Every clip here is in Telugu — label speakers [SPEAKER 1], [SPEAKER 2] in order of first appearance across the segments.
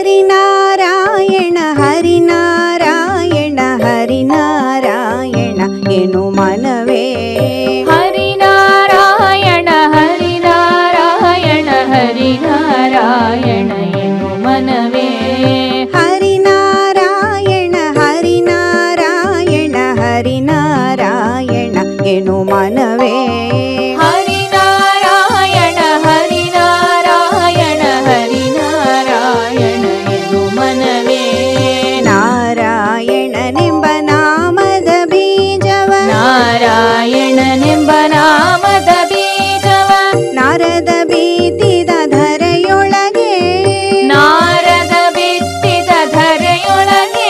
[SPEAKER 1] ಹರಿನಾರಾಯಣ ಹರಿನಾರಾಯಣ ಹರಿನಾರಾಯಣ ಎನು ಮನವೇ
[SPEAKER 2] ಹರಿನಾರಾಯಣ ಹರಿನಾರಾಯಣ ಹರಿನಾರಾಯಣ ಎನು ಮನವೇ
[SPEAKER 1] ಹರಿನಾರಾಯಣ ಹರಿನಾರಾಯಣ ಹರಿನಾರಾಯಣ ಎನು ಮನವೇ
[SPEAKER 2] ಹರಿನಾರಾಯಣ ಹರಿನಾರಾಯಣ ಹರಿನಾರಾಯಣ ಎನು ಮನವೇ
[SPEAKER 1] ನಾರಾಯಣನೆಂಬ ನಾಮದ ಬೀಜವ
[SPEAKER 2] ನಾರಾಯಣನೆಂಬ ನಾಮದ ಬೀಜವ
[SPEAKER 1] ನಾರದ ಬೀತಿದ ಧರೆಯೊಳಗೆ
[SPEAKER 2] ನಾರದ ಬಿತ್ತಿದ ಧರೆಯೊಳಗೆ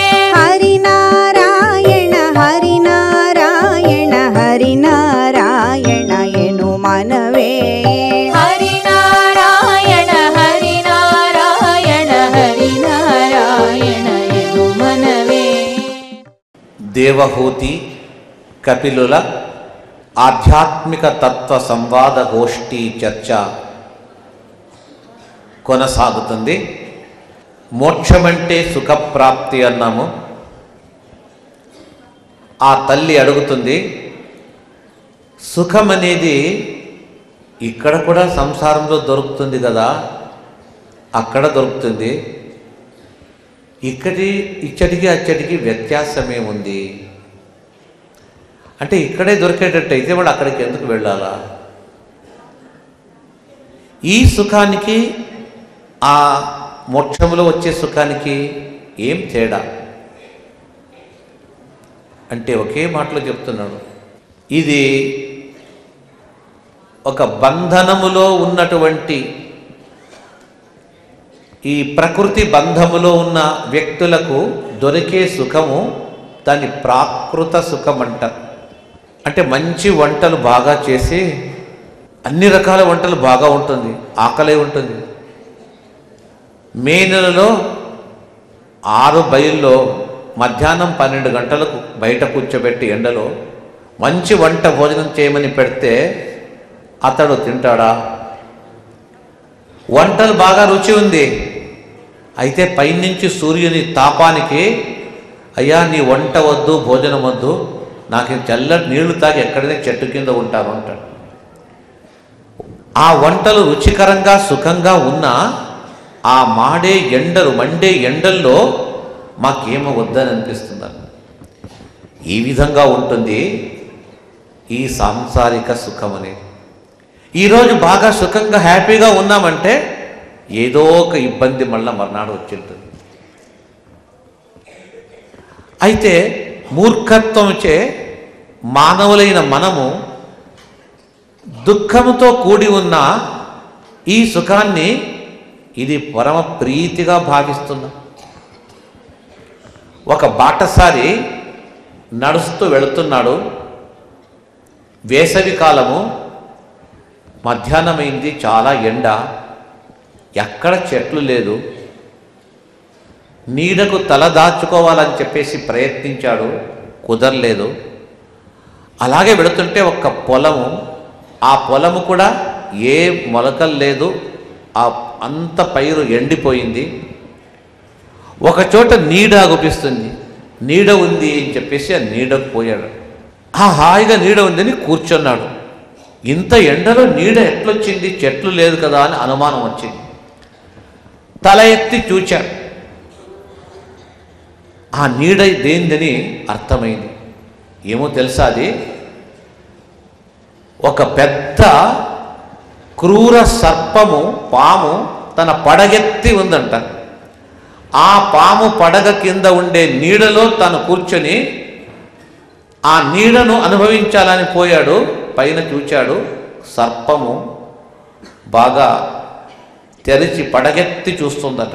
[SPEAKER 1] ಹರಿನಾರಾಯಣ ಹರಿನಾರಾಯಣ ಹರಿನಾರಾಯಣ ಎನು ಮನವೇ
[SPEAKER 2] ಹರಿನಾರಾಯಣ ಹರಿನಾರಾಯಣ ಹರಿನಾರಾಯಣ ಎನು ಮನವೇ
[SPEAKER 3] దేవహూతి కపిలుల ఆధ్యాత్మిక తత్వ సంవాద గోష్ఠి చర్చ కొనసాగుతుంది మోక్షమంటే సుఖప్రాప్తి అన్నాము ఆ తల్లి అడుగుతుంది సుఖం అనేది ఇక్కడ కూడా సంసారంలో దొరుకుతుంది కదా అక్కడ దొరుకుతుంది ఇక్కడి ఇచ్చటికి అచ్చటికి వ్యత్యాసమే ఉంది అంటే ఇక్కడే దొరికేటట్టయితే వాడు అక్కడికి ఎందుకు వెళ్ళాలా ఈ సుఖానికి ఆ మోక్షంలో వచ్చే సుఖానికి ఏం తేడా అంటే ఒకే మాటలో చెప్తున్నాడు ఇది ఒక బంధనములో ఉన్నటువంటి ఈ ప్రకృతి బంధములో ఉన్న వ్యక్తులకు దొరికే సుఖము దాన్ని ప్రాకృత సుఖం అంటారు అంటే మంచి వంటలు బాగా చేసి అన్ని రకాల వంటలు బాగా ఉంటుంది ఆకలే ఉంటుంది మే నెలలో ఆరు బయల్లో మధ్యాహ్నం పన్నెండు గంటలకు బయట కూర్చోబెట్టి ఎండలో మంచి వంట భోజనం చేయమని పెడితే అతడు తింటాడా వంటలు బాగా రుచి ఉంది అయితే పైనుంచి సూర్యుని తాపానికి అయ్యా నీ వంట వద్దు భోజనం వద్దు నాకు ఈ చల్లటి నీళ్లు తాగి ఎక్కడైనా చెట్టు కింద ఉంటాను అంటాడు ఆ వంటలు రుచికరంగా సుఖంగా ఉన్నా ఆ మాడే ఎండలు మండే ఎండల్లో మాకేమో వద్దని అనిపిస్తుందని ఈ విధంగా ఉంటుంది ఈ సాంసారిక సుఖం అనేది ఈరోజు బాగా సుఖంగా హ్యాపీగా ఉన్నామంటే ఏదో ఒక ఇబ్బంది మళ్ళా మర్నాడు వచ్చి ఉంటుంది అయితే మూర్ఖత్వంచే మానవులైన మనము దుఃఖముతో కూడి ఉన్న ఈ సుఖాన్ని ఇది పరమ ప్రీతిగా భావిస్తున్నాం ఒక బాటసారి నడుస్తూ వెళుతున్నాడు వేసవి కాలము మధ్యాహ్నమైంది చాలా ఎండ ఎక్కడ చెట్లు లేదు నీడకు తల దాచుకోవాలని చెప్పేసి ప్రయత్నించాడు కుదరలేదు అలాగే వెళుతుంటే ఒక పొలము ఆ పొలము కూడా ఏ మొలకలు లేదు ఆ అంత పైరు ఎండిపోయింది ఒక చోట నీడ అగుపిస్తుంది నీడ ఉంది అని చెప్పేసి ఆ నీడకు పోయాడు ఆ హాయిగా నీడ ఉందని కూర్చున్నాడు ఇంత ఎండలో నీడ ఎట్లొచ్చింది చెట్లు లేదు కదా అని అనుమానం వచ్చింది తల ఎత్తి చూచాడు ఆ నీడ దేందని అర్థమైంది ఏమో తెలుసా అది ఒక పెద్ద క్రూర సర్పము పాము తన పడగెత్తి ఉందంట ఆ పాము పడగ కింద ఉండే నీడలో తను కూర్చొని ఆ నీడను అనుభవించాలని పోయాడు పైన చూచాడు సర్పము బాగా తెరిచి పడగెత్తి చూస్తుందట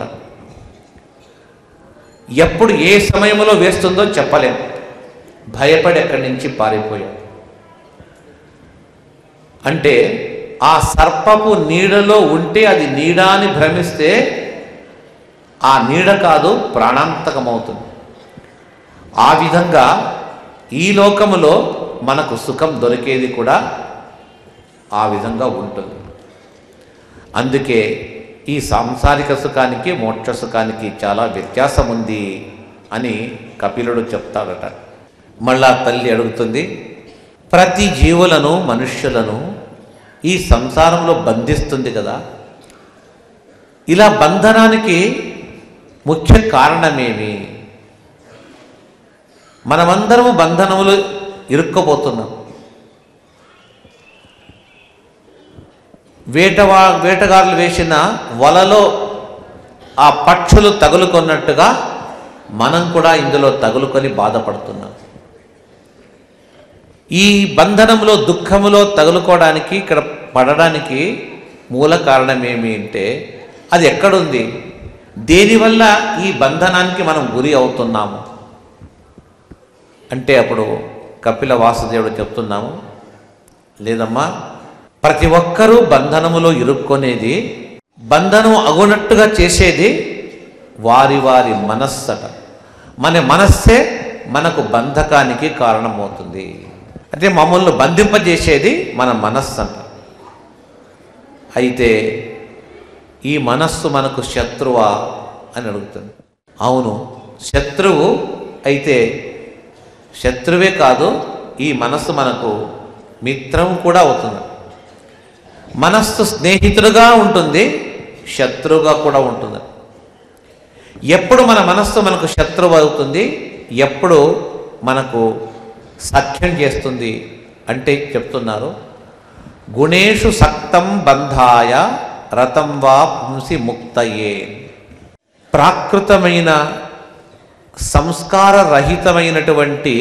[SPEAKER 3] ఎప్పుడు ఏ సమయంలో వేస్తుందో చెప్పలేం భయపడి అక్కడి నుంచి పారిపోయాడు అంటే ఆ సర్పపు నీడలో ఉంటే అది నీడ అని భ్రమిస్తే ఆ నీడ కాదు ప్రాణాంతకమవుతుంది ఆ విధంగా ఈ లోకములో మనకు సుఖం దొరికేది కూడా ఆ విధంగా ఉంటుంది అందుకే ఈ సాంసారిక సుఖానికి మోక్ష సుఖానికి చాలా వ్యత్యాసం ఉంది అని కపిలుడు చెప్తాడట మళ్ళా తల్లి అడుగుతుంది ప్రతి జీవులను మనుష్యులను ఈ సంసారంలో బంధిస్తుంది కదా ఇలా బంధనానికి ముఖ్య కారణమేమి మనమందరము బంధనములు ఇరుక్కపోతున్నాం వేటవా వేటగారులు వేసిన వలలో ఆ పక్షులు తగులుకొన్నట్టుగా మనం కూడా ఇందులో తగులుకొని బాధపడుతున్నాం ఈ బంధనంలో దుఃఖములో తగులుకోవడానికి ఇక్కడ పడడానికి మూల కారణం ఏమి అంటే అది ఎక్కడుంది దేనివల్ల ఈ బంధనానికి మనం గురి అవుతున్నాము అంటే అప్పుడు కపిల వాసుదేవుడు చెప్తున్నాము లేదమ్మా ప్రతి ఒక్కరూ బంధనములో ఇరుక్కొనేది బంధనం అగునట్టుగా చేసేది వారి వారి మనస్సట మన మనస్సే మనకు బంధకానికి కారణమవుతుంది అంటే మమ్మల్ని బంధింపజేసేది మన మనస్సు అంట అయితే ఈ మనస్సు మనకు శత్రువా అని అడుగుతుంది అవును శత్రువు అయితే శత్రువే కాదు ఈ మనస్సు మనకు మిత్రం కూడా అవుతుంది మనస్సు స్నేహితుడుగా ఉంటుంది శత్రువుగా కూడా ఉంటుంది ఎప్పుడు మన మనస్సు మనకు శత్రువు అవుతుంది ఎప్పుడు మనకు సఖ్యం చేస్తుంది అంటే చెప్తున్నారు గుణేషు సక్తం బంధాయ రతం వా పుంసి ముక్తయే ప్రాకృతమైన సంస్కార రహితమైనటువంటి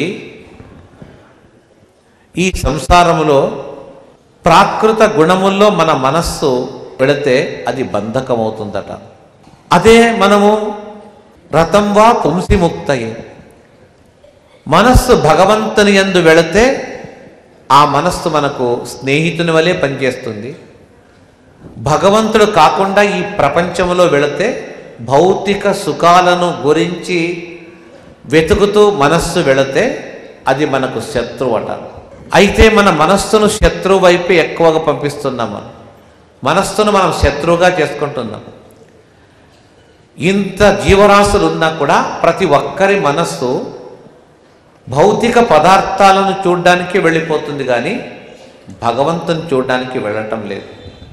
[SPEAKER 3] ఈ సంసారములో ప్రాకృత గుణముల్లో మన మనస్సు పెడితే అది బంధకమవుతుందట అదే మనము రతం వా పుంసి ముక్తయే మనస్సు భగవంతుని యందు వెళితే ఆ మనస్సు మనకు స్నేహితుని వలె పనిచేస్తుంది భగవంతుడు కాకుండా ఈ ప్రపంచంలో వెళితే భౌతిక సుఖాలను గురించి వెతుకుతూ మనస్సు వెళితే అది మనకు శత్రువు అట అయితే మన మనస్సును శత్రువు వైపు ఎక్కువగా పంపిస్తున్నాం మనం మనస్సును మనం శత్రువుగా చేసుకుంటున్నాం ఇంత జీవరాశులు ఉన్నా కూడా ప్రతి ఒక్కరి మనస్సు భౌతిక పదార్థాలను చూడడానికి వెళ్ళిపోతుంది కానీ భగవంతుని చూడడానికి వెళ్ళటం లేదు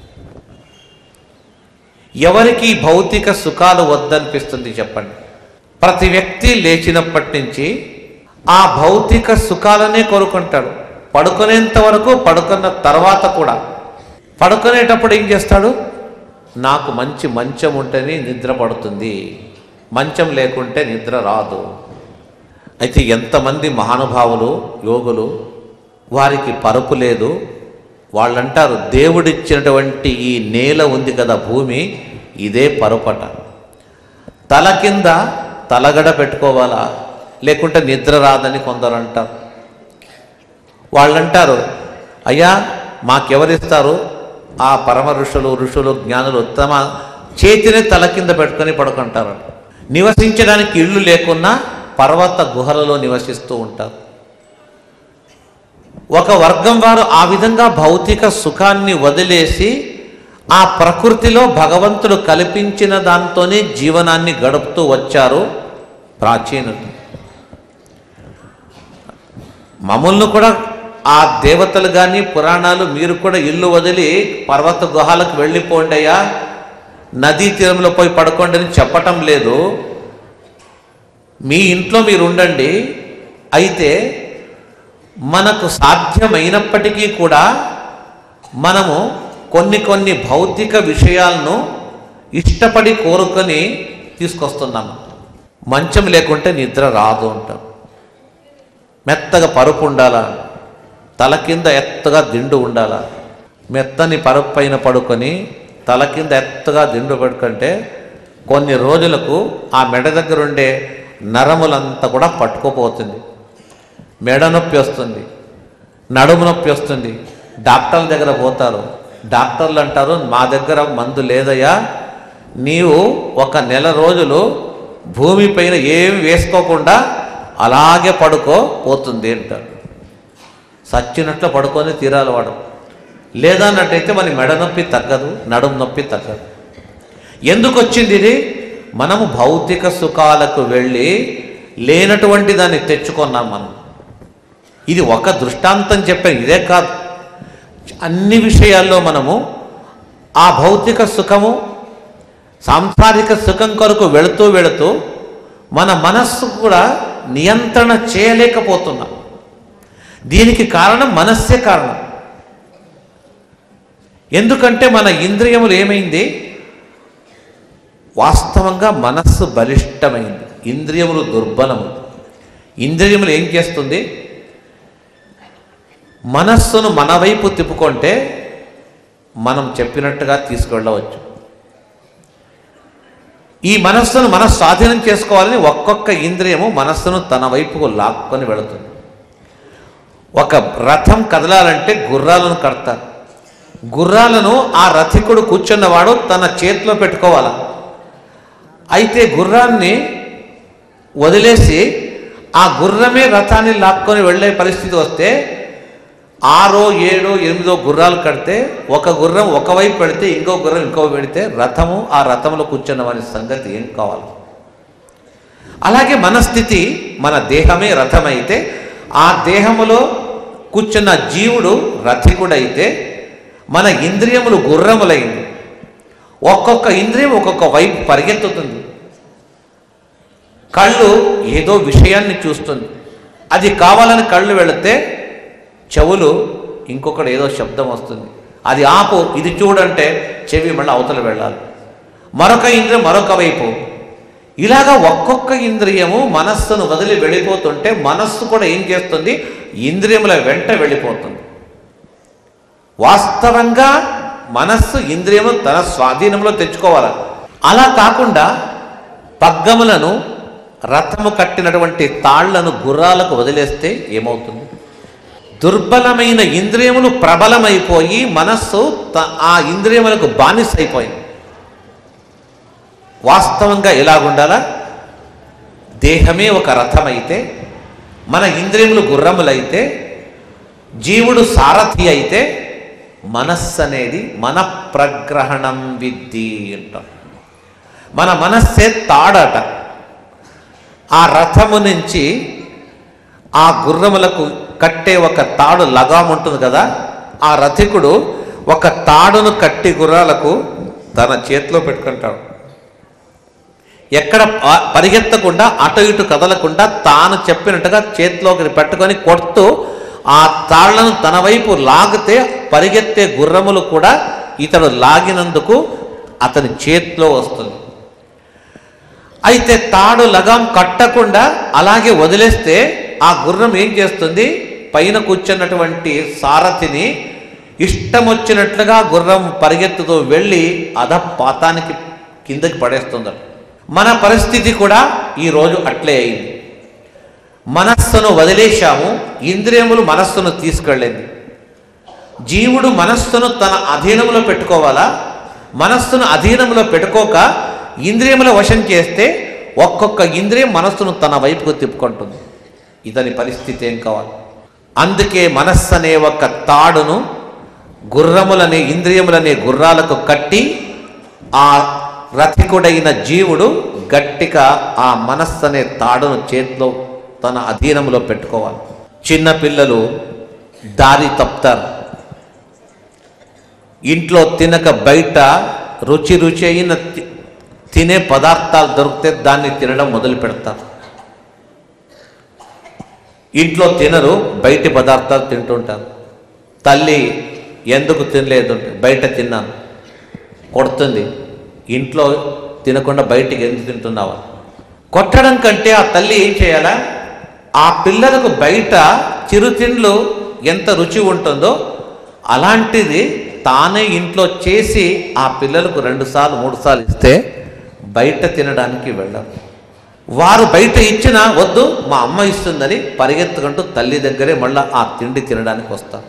[SPEAKER 3] ఎవరికి ఈ భౌతిక సుఖాలు వద్దనిపిస్తుంది చెప్పండి ప్రతి వ్యక్తి లేచినప్పటి నుంచి ఆ భౌతిక సుఖాలనే కోరుకుంటాడు పడుకునేంత వరకు పడుకున్న తర్వాత కూడా పడుకునేటప్పుడు ఏం చేస్తాడు నాకు మంచి మంచం ఉంటేనే నిద్ర పడుతుంది మంచం లేకుంటే నిద్ర రాదు అయితే ఎంతమంది మహానుభావులు యోగులు వారికి పరుపు లేదు వాళ్ళంటారు దేవుడిచ్చినటువంటి ఈ నేల ఉంది కదా భూమి ఇదే పరుపట తల కింద తలగడ పెట్టుకోవాలా లేకుంటే నిద్ర రాదని కొందరు అంటారు వాళ్ళంటారు అయ్యా మాకెవరిస్తారు ఆ పరమ ఋషులు ఋషులు జ్ఞానులు తమ చేతిని తల కింద పెట్టుకొని పడుకుంటారు నివసించడానికి ఇళ్ళు లేకున్నా పర్వత గుహలలో నివసిస్తూ ఉంటారు ఒక వర్గం వారు ఆ విధంగా భౌతిక సుఖాన్ని వదిలేసి ఆ ప్రకృతిలో భగవంతుడు కల్పించిన దాంతోనే జీవనాన్ని గడుపుతూ వచ్చారు ప్రాచీనులు మమ్మల్ని కూడా ఆ దేవతలు కానీ పురాణాలు మీరు కూడా ఇల్లు వదిలి పర్వత గుహాలకు వెళ్ళిపోండి అయ్యా నదీ తీరంలో పోయి పడుకోండి అని చెప్పటం లేదు మీ ఇంట్లో మీరు ఉండండి అయితే మనకు సాధ్యమైనప్పటికీ కూడా మనము కొన్ని కొన్ని భౌతిక విషయాలను ఇష్టపడి కోరుకొని తీసుకొస్తున్నాము మంచం లేకుంటే నిద్ర రాదు అంటాం మెత్తగా పరుపు ఉండాలా తల కింద ఎత్తగా దిండు ఉండాలా మెత్తని పరుపు పైన పడుకొని తల కింద ఎత్తగా దిండు పడుకుంటే కొన్ని రోజులకు ఆ మెడ దగ్గర ఉండే నరములంతా కూడా పట్టుకోపోతుంది మెడ నొప్పి వస్తుంది నడుము నొప్పి వస్తుంది డాక్టర్ల దగ్గర పోతారు డాక్టర్లు అంటారు మా దగ్గర మందు లేదయ్యా నీవు ఒక నెల రోజులు భూమిపైన ఏం వేసుకోకుండా అలాగే పడుకో పోతుంది అంటారు సచ్చినట్లు పడుకొని తీరాలి వాడు లేదన్నట్టయితే మన మెడ నొప్పి తగ్గదు నడుము నొప్పి తగ్గదు ఎందుకు వచ్చింది ఇది మనము భౌతిక సుఖాలకు వెళ్ళి లేనటువంటి దాన్ని తెచ్చుకున్నాం మనం ఇది ఒక దృష్టాంతం చెప్పాను ఇదే కాదు అన్ని విషయాల్లో మనము ఆ భౌతిక సుఖము సాంసారిక సుఖం కొరకు వెళుతూ వెళుతూ మన మనస్సు కూడా నియంత్రణ చేయలేకపోతున్నాం దీనికి కారణం మనస్సే కారణం ఎందుకంటే మన ఇంద్రియములు ఏమైంది వాస్తవంగా మనస్సు బలిష్టమైంది ఇంద్రియములు దుర్బలము ఇంద్రియములు ఏం చేస్తుంది మనస్సును మన వైపు తిప్పుకుంటే మనం చెప్పినట్టుగా తీసుకెళ్ళవచ్చు ఈ మనస్సును మన స్వాధీనం చేసుకోవాలని ఒక్కొక్క ఇంద్రియము మనస్సును తన వైపుకు లాక్కొని వెళుతుంది ఒక రథం కదలాలంటే గుర్రాలను కడతారు గుర్రాలను ఆ రథికుడు కూర్చున్నవాడు తన చేతిలో పెట్టుకోవాలి అయితే గుర్రాన్ని వదిలేసి ఆ గుర్రమే రథాన్ని లాక్కొని వెళ్ళే పరిస్థితి వస్తే ఆరో ఏడో ఎనిమిదో గుర్రాలు కడితే ఒక గుర్రం ఒకవైపు పెడితే ఇంకో గుర్రం ఇంకో పెడితే రథము ఆ రథంలో కూర్చున్న వారి సంగతి ఏం కావాలి అలాగే మన స్థితి మన దేహమే రథమైతే ఆ దేహములో కూర్చున్న జీవుడు రథికుడైతే మన ఇంద్రియములు గుర్రములైంది ఒక్కొక్క ఇంద్రియం ఒక్కొక్క వైపు పరిగెత్తుతుంది కళ్ళు ఏదో విషయాన్ని చూస్తుంది అది కావాలని కళ్ళు వెళితే చెవులు ఇంకొకటి ఏదో శబ్దం వస్తుంది అది ఆపు ఇది చూడంటే చెవి మళ్ళీ అవతల వెళ్ళాలి మరొక ఇంద్రియం మరొక వైపు ఇలాగా ఒక్కొక్క ఇంద్రియము మనస్సును వదిలి వెళ్ళిపోతుంటే మనస్సు కూడా ఏం చేస్తుంది ఇంద్రియముల వెంట వెళ్ళిపోతుంది వాస్తవంగా మనస్సు ఇంద్రియము తన స్వాధీనంలో తెచ్చుకోవాలి అలా కాకుండా పగ్గములను రథము కట్టినటువంటి తాళ్లను గుర్రాలకు వదిలేస్తే ఏమవుతుంది దుర్బలమైన ఇంద్రియములు ప్రబలమైపోయి మనస్సు త- ఆ ఇంద్రియములకు బానిసైపోయింది వాస్తవంగా ఎలాగుండాలా దేహమే ఒక రథమైతే మన ఇంద్రియములు గుర్రములైతే జీవుడు సారథి అయితే మనస్సు అనేది మన ప్రగ్రహణం విద్ధి అంటాం మన మనస్సే తాడట ఆ రథము నుంచి ఆ గుర్రములకు కట్టే ఒక తాడు లగాం ఉంటుంది కదా ఆ రథికుడు ఒక తాడును కట్టి గుర్రాలకు తన చేతిలో పెట్టుకుంటాడు ఎక్కడ ప- పరిగెత్తకుండా అటు ఇటు కదలకుండా తాను చెప్పినట్టుగా చేతిలోకి పెట్టుకొని కొడుతూ ఆ తాళ్లను తన వైపు లాగితే పరిగెత్తే గుర్రములు కూడా ఇతడు లాగినందుకు అతని చేతిలో వస్తుంది అయితే తాడు లగాం కట్టకుండా అలాగే వదిలేస్తే ఆ గుర్రం ఏం చేస్తుంది పైన కూర్చున్నటువంటి సారథిని ఇష్టం వచ్చినట్లుగా గుర్రం పరిగెత్తుతూ వెళ్ళి అధపాతానికి కిందకి పడేస్తుంది మన పరిస్థితి కూడా ఈరోజు అట్లే అయింది మనస్సును వదిలేశాము ఇంద్రియములు మనస్సును తీసుకెళ్ళింది జీవుడు మనస్సును తన అధీనంలో పెట్టుకోవాలా మనస్సును అధీనంలో పెట్టుకోక ఇంద్రియముల వశం చేస్తే ఒక్కొక్క ఇంద్రియం మనస్సును తన వైపుకు తిప్పుకుంటుంది ఇతని పరిస్థితి ఏం కావాలి అందుకే మనస్సు అనే ఒక తాడును గుర్రములనే ఇంద్రియములనే గుర్రాలకు కట్టి ఆ రథికుడైన జీవుడు గట్టిగా ఆ మనస్సు అనే తాడును చేతిలో తన అధీనంలో పెట్టుకోవాలి చిన్న పిల్లలు దారి తప్పుతారు ఇంట్లో తినక బయట రుచి రుచి అయిన తి- తినే పదార్థాలు దొరికితే దాన్ని తినడం మొదలు పెడతారు ఇంట్లో తినరు బయటి పదార్థాలు తింటుంటారు తల్లి ఎందుకు తినలేదు అంటే, బయట తిన్నాను కొడుతుంది ఇంట్లో తినకుండా బయటికి ఎందుకు తింటున్నావా కొట్టడం కంటే ఆ తల్లి ఏం చేయాలా ఆ పిల్లలకు బయట చిరుతిండ్లు ఎంత రుచి ఉంటుందో అలాంటిది తానే ఇంట్లో చేసి ఆ పిల్లలకు రెండుసార్లు మూడు సార్లు ఇస్తే బయట తినడానికి వెళ్ళరు వారు బయట ఇచ్చినా వద్దు మా అమ్మ ఇస్తుందని పరిగెత్తుకుంటూ తల్లి దగ్గరే మళ్ళీ ఆ తిండి తినడానికి వస్తారు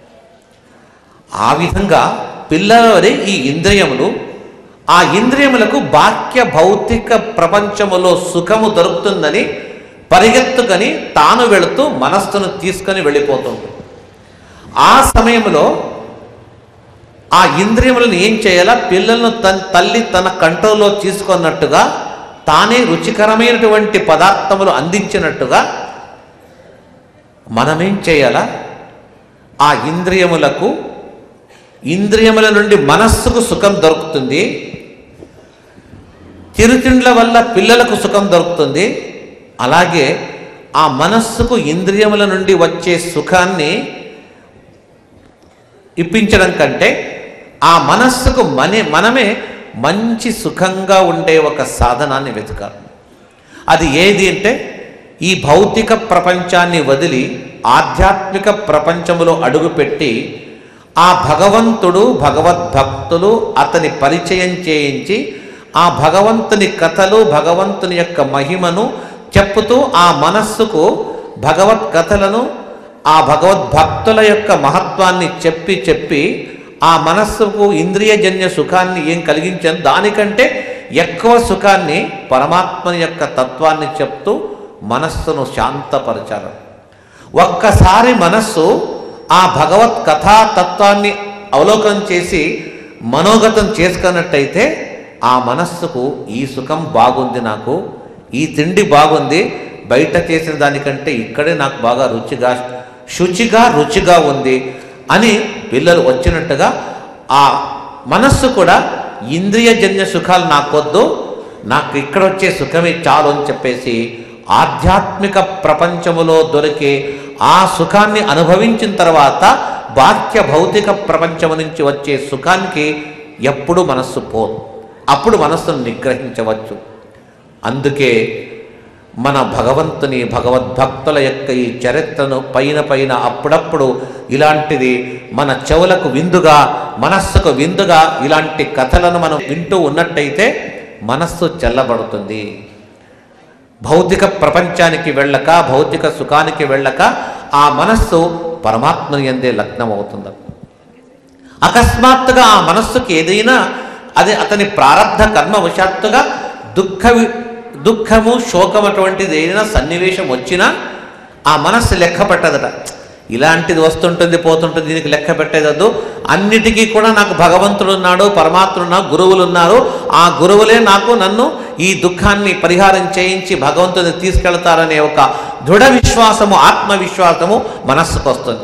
[SPEAKER 3] ఆ విధంగా పిల్లలవరి ఈ ఇంద్రియములు ఆ ఇంద్రియములకు బాహ్య భౌతిక ప్రపంచములో సుఖము దొరుకుతుందని పరిగెత్తుకొని తాను వెళుతూ మనస్సును తీసుకొని వెళ్ళిపోతుంటుంది ఆ సమయంలో ఆ ఇంద్రియములను ఏం చేయాలా పిల్లలను తన తల్లి తన కంట్రోల్లో తీసుకున్నట్టుగా తానే రుచికరమైనటువంటి పదార్థములు అందించినట్టుగా మనమేం చేయాలా ఆ ఇంద్రియములకు ఇంద్రియముల నుండి మనస్సుకు సుఖం దొరుకుతుంది చిరుతిండ్ల వల్ల పిల్లలకు సుఖం దొరుకుతుంది అలాగే ఆ మనస్సుకు ఇంద్రియముల నుండి వచ్చే సుఖాన్ని ఇప్పించడం కంటే ఆ మనస్సుకు మనే మనమే మంచి సుఖంగా ఉండే ఒక సాధనాన్ని వెతకాలి అది ఏది అంటే ఈ భౌతిక ప్రపంచాన్ని వదిలి ఆధ్యాత్మిక ప్రపంచములో అడుగుపెట్టి ఆ భగవంతుడు భగవద్భక్తులు అతని పరిచయం చేయించి ఆ భగవంతుని కథలు భగవంతుని యొక్క మహిమను చెప్పుతూ ఆ మనస్సుకు భగవత్ కథలను ఆ భగవద్భక్తుల యొక్క మహత్వాన్ని చెప్పి చెప్పి ఆ మనస్సుకు ఇంద్రియజన్య సుఖాన్ని ఏం కలిగించాను దానికంటే ఎక్కువ సుఖాన్ని పరమాత్మని యొక్క తత్వాన్ని చెప్తూ మనస్సును శాంతపరచాలి ఒక్కసారి మనస్సు ఆ భగవత్ కథా తత్వాన్ని అవలోకనం చేసి మనోగతం చేసుకున్నట్టయితే ఆ మనస్సుకు ఈ సుఖం బాగుంది నాకు ఈ తిండి బాగుంది బయట చేసిన దానికంటే ఇక్కడే నాకు బాగా రుచిగా శుచిగా రుచిగా ఉంది అని పిల్లలు వచ్చినట్టుగా ఆ మనస్సు కూడా ఇంద్రియజన్య సుఖాలు నాకొద్దు నాకు ఇక్కడ వచ్చే సుఖమే చాలు అని చెప్పేసి ఆధ్యాత్మిక ప్రపంచములో దొరికే ఆ సుఖాన్ని అనుభవించిన తర్వాత బాహ్య భౌతిక ప్రపంచము నుంచి వచ్చే సుఖానికి ఎప్పుడు మనస్సు పోదు అప్పుడు మనస్సును నిగ్రహించవచ్చు అందుకే మన భగవంతుని భగవద్భక్తుల యొక్క ఈ చరిత్రను పైన పైన అప్పుడప్పుడు ఇలాంటిది మన చెవులకు విందుగా మనస్సుకు విందుగా ఇలాంటి కథలను మనం వింటూ ఉన్నట్టయితే మనస్సు చల్లబడుతుంది భౌతిక ప్రపంచానికి వెళ్ళక భౌతిక సుఖానికి వెళ్ళక ఆ మనస్సు పరమాత్మని ఎందే లగ్నం అవుతుంది అకస్మాత్తుగా ఆ మనస్సుకి ఏదైనా అది అతని ప్రారంధ కర్మవశాత్తుగా దుఃఖ వి- దుఃఖము శోకం అటువంటిది ఏదైనా సన్నివేశం వచ్చినా ఆ మనస్సు లెక్క పెట్టదట ఇలాంటిది వస్తుంటుంది పోతుంటుంది దీనికి లెక్క పెట్టేదద్దు అన్నిటికీ కూడా నాకు భగవంతుడు ఉన్నాడు పరమాత్ముడు ఉన్నాడు గురువులు ఉన్నారు ఆ గురువులే నాకు నన్ను ఈ దుఃఖాన్ని పరిహారం చేయించి భగవంతుని తీసుకెళ్తారనే ఒక దృఢ విశ్వాసము ఆత్మవిశ్వాసము మనస్సుకు వస్తుంది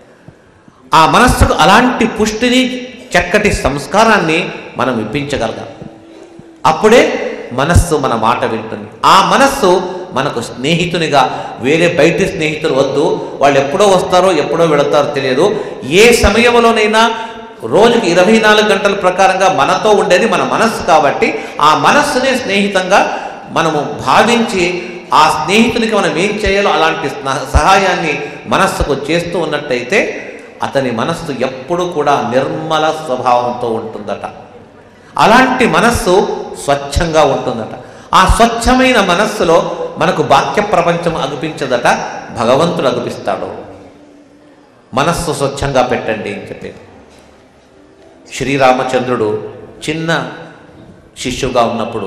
[SPEAKER 3] ఆ మనస్సుకు అలాంటి పుష్టిని చక్కటి సంస్కారాన్ని మనం ఇప్పించగలగాం అప్పుడే మనస్సు మన మాట వింటుంది ఆ మనస్సు మనకు స్నేహితునిగా వేరే బయటి స్నేహితులు వద్దు వాళ్ళు ఎప్పుడో వస్తారో ఎప్పుడో వెళతారో తెలియదు ఏ సమయంలోనైనా రోజుకి ఇరవై నాలుగు గంటల ప్రకారంగా మనతో ఉండేది మన మనస్సు కాబట్టి ఆ మనస్సునే స్నేహితంగా మనము భావించి ఆ స్నేహితునికి మనం ఏం చేయాలో అలాంటి స్న- సహాయాన్ని మనస్సుకు చేస్తూ ఉన్నట్టయితే అతని మనస్సు ఎప్పుడు కూడా నిర్మల స్వభావంతో ఉంటుందట అలాంటి మనస్సు స్వచ్ఛంగా ఉంటుందట ఆ స్వచ్ఛమైన మనస్సులో మనకు బాహ్య ప్రపంచం అగుపించదట భగవంతుడు అగుపిస్తాడు మనస్సు స్వచ్ఛంగా పెట్టండి అని చెప్పేది శ్రీరామచంద్రుడు చిన్న శిష్యుగా ఉన్నప్పుడు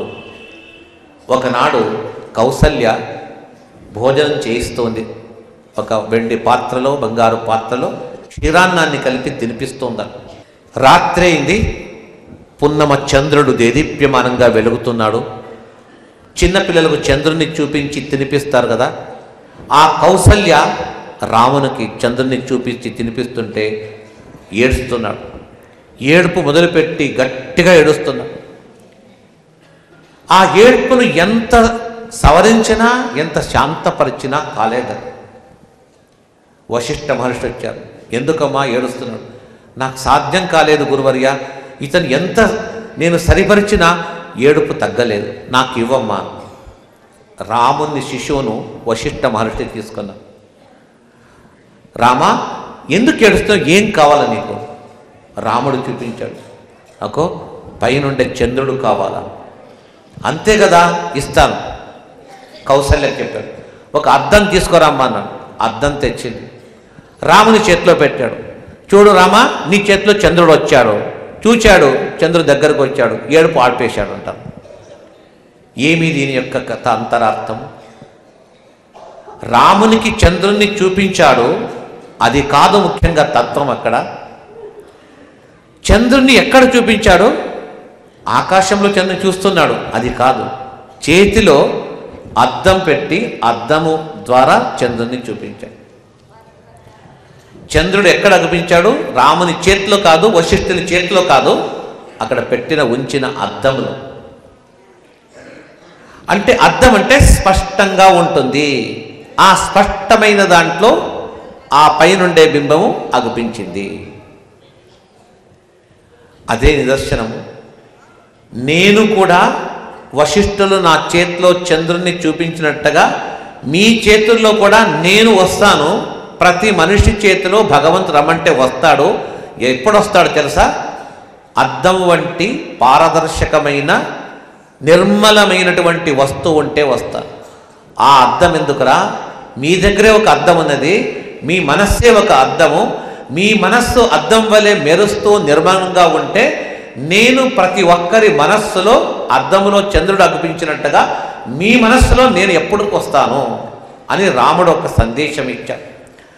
[SPEAKER 3] ఒకనాడు కౌసల్య భోజనం చేయిస్తోంది ఒక వెండి పాత్రలో బంగారు పాత్రలో క్షీరాన్నాన్ని కలిపి తినిపిస్తోందట రాత్రి అయింది పున్నమ చంద్రుడు దేదీప్యమానంగా వెలుగుతున్నాడు చిన్నపిల్లలకు చంద్రుని చూపించి తినిపిస్తారు కదా ఆ కౌసల్య రామునికి చంద్రుని చూపించి తినిపిస్తుంటే ఏడుస్తున్నాడు ఏడుపు మొదలుపెట్టి గట్టిగా ఏడుస్తున్నాడు ఆ ఏడ్పును ఎంత సవరించినా ఎంత శాంతపరిచినా కాలేదు వశిష్ఠ మహర్షి వచ్చారు ఎందుకమ్మా ఏడుస్తున్నాడు నాకు సాధ్యం కాలేదు గురువర్య ఇతను ఎంత నేను సరిపరిచినా ఏడుపు తగ్గలేదు నాకు ఇవ్వమ్మా రాముని శిశువును వశిష్ఠ మహర్షి తీసుకున్నా రామా ఎందుకు ఏడుస్తున్నావు ఏం కావాలా నీకు రాముడు చూపించాడు నాకు పైనుండే చంద్రుడు కావాలా అంతే కదా ఇస్తాను కౌశల్య చెప్పాడు ఒక అద్దం తీసుకురామ్మా అన్నాడు అద్దం తెచ్చింది రాముని చేతిలో పెట్టాడు చూడు రామా నీ చేతిలో చంద్రుడు వచ్చాడు చూచాడు చంద్రుడు దగ్గరకు వచ్చాడు ఏడుపు ఆడిపేశాడు అంటారు ఏమి దీని యొక్క కథ అంతరార్థం రామునికి చంద్రుణ్ణి చూపించాడు అది కాదు ముఖ్యంగా తత్వం అక్కడ చంద్రుణ్ణి ఎక్కడ చూపించాడు ఆకాశంలో చంద్రుని చూస్తున్నాడు అది కాదు చేతిలో అద్దం పెట్టి అద్దము ద్వారా చంద్రుణ్ణి చూపించాడు చంద్రుడు ఎక్కడ అనిపించాడు రాముని చేతిలో కాదు వశిష్ఠుని చేతిలో కాదు అక్కడ పెట్టిన ఉంచిన అద్దంలో అంటే అద్దం అంటే స్పష్టంగా ఉంటుంది ఆ స్పష్టమైన దాంట్లో ఆ పైనుండే బింబము అగుపించింది అదే నిదర్శనము నేను కూడా వశిష్ఠులు నా చేతిలో చంద్రుణ్ణి చూపించినట్టుగా మీ చేతుల్లో కూడా నేను వస్తాను ప్రతి మనిషి చేతిలో భగవంతుడు రమ్మంటే వస్తాడు ఎప్పుడు వస్తాడు తెలుసా అద్దం వంటి పారదర్శకమైన నిర్మలమైనటువంటి వస్తువు ఉంటే వస్తా ఆ అద్దం ఎందుకురా మీ దగ్గరే ఒక అద్దం ఉన్నది మీ మనస్సే ఒక అద్దము మీ మనస్సు అద్దం వలె మెరుస్తూ నిర్మలంగా ఉంటే నేను ప్రతి ఒక్కరి మనస్సులో అద్దములో చంద్రుడు అగుపించినట్టుగా మీ మనస్సులో నేను ఎప్పుడు వస్తాను అని రాముడు ఒక సందేశం ఇచ్చాడు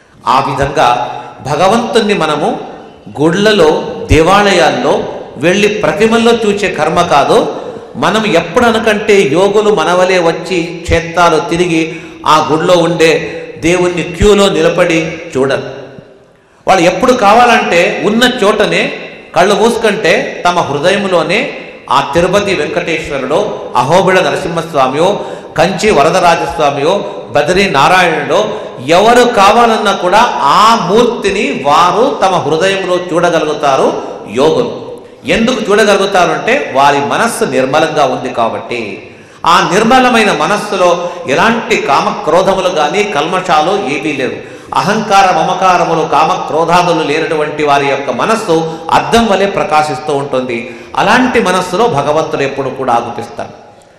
[SPEAKER 3] ఆ విధంగా భగవంతుణ్ణి మనము గుళ్ళలో దేవాలయాల్లో వెళ్ళి ప్రతిమల్లో చూచే కర్మ కాదు మనం ఎప్పుడు అనకంటే యోగులు మనవలే వచ్చి క్షేత్రాలు తిరిగి ఆ గుడిలో ఉండే దేవుణ్ణి క్యూలో నిలబడి చూడరు వాళ్ళు ఎప్పుడు కావాలంటే ఉన్న చోటనే కళ్ళు మూసుకంటే తమ హృదయంలోనే ఆ తిరుపతి వెంకటేశ్వరుడో అహోబిళ నరసింహస్వామియో కంచి వరదరాజస్వామియో బద్రీ నారాయణుడో ఎవరు కావాలన్నా కూడా ఆ మూర్తిని వారు తమ హృదయంలో చూడగలుగుతారు యోగులు ఎందుకు చూడగలుగుతారు అంటే వారి మనస్సు నిర్మలంగా ఉంది కాబట్టి ఆ నిర్మలమైన మనస్సులో ఎలాంటి కామక్రోధములు కానీ కల్మషాలు ఏమీ లేవు అహంకార మమకారములు కామ క్రోధాదులు లేనటువంటి వారి యొక్క మనస్సు అద్దం వలె ప్రకాశిస్తూ ఉంటుంది అలాంటి మనస్సులో భగవంతుడు ఎప్పుడు కూడా ఆగుపిస్తాడు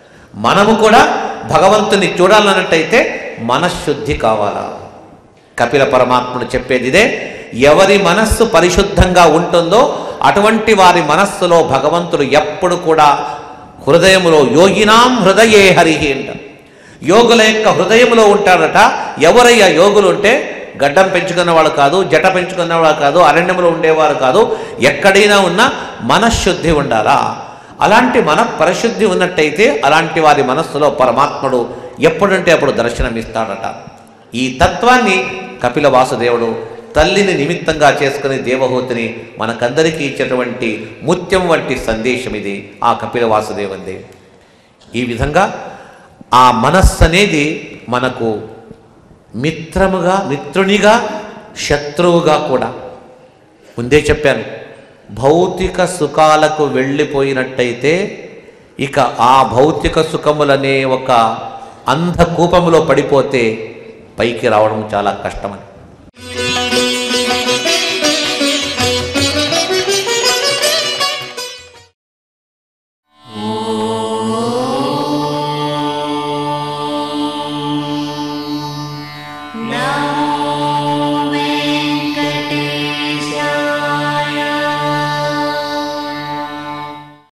[SPEAKER 3] మనము కూడా భగవంతుని చూడాలన్నట్టయితే మనశ్శుద్ధి కావాలా కపిల పరమాత్ముడు చెప్పేది ఇదే ఎవరి మనస్సు పరిశుద్ధంగా ఉంటుందో అటువంటి వారి మనస్సులో భగవంతుడు ఎప్పుడు కూడా హృదయములో యోగినాం హృదయే హరిహి అంట యోగుల యొక్క హృదయంలో ఉంటాడట ఎవరయ్యా యోగులు ఉంటే గడ్డం పెంచుకున్న వాళ్ళు కాదు జట పెంచుకున్న వాళ్ళు కాదు అరణ్యంలో ఉండేవారు కాదు ఎక్కడైనా ఉన్న మనశ్శుద్ధి ఉండాలా అలాంటి మన పరిశుద్ధి ఉన్నట్టయితే అలాంటి వారి మనస్సులో పరమాత్ముడు ఎప్పుడంటే అప్పుడు దర్శనమిస్తాడట ఈ తత్వాన్ని కపిల వాసుదేవుడు తల్లిని నిమిత్తంగా చేసుకుని దేవహూతిని మనకందరికీ ఇచ్చేటువంటి ముత్యం వంటి సందేశం ఇది ఆ కపిల వాసుదేవుంది ఈ విధంగా ఆ మనస్సు అనేది మనకు మిత్రముగా మిత్రునిగా శత్రువుగా కూడా ముందే చెప్పాను భౌతిక సుఖాలకు వెళ్ళిపోయినట్టయితే ఇక ఆ భౌతిక సుఖములనే ఒక అంధకూపములో పడిపోతే పైకి రావడం చాలా కష్టమని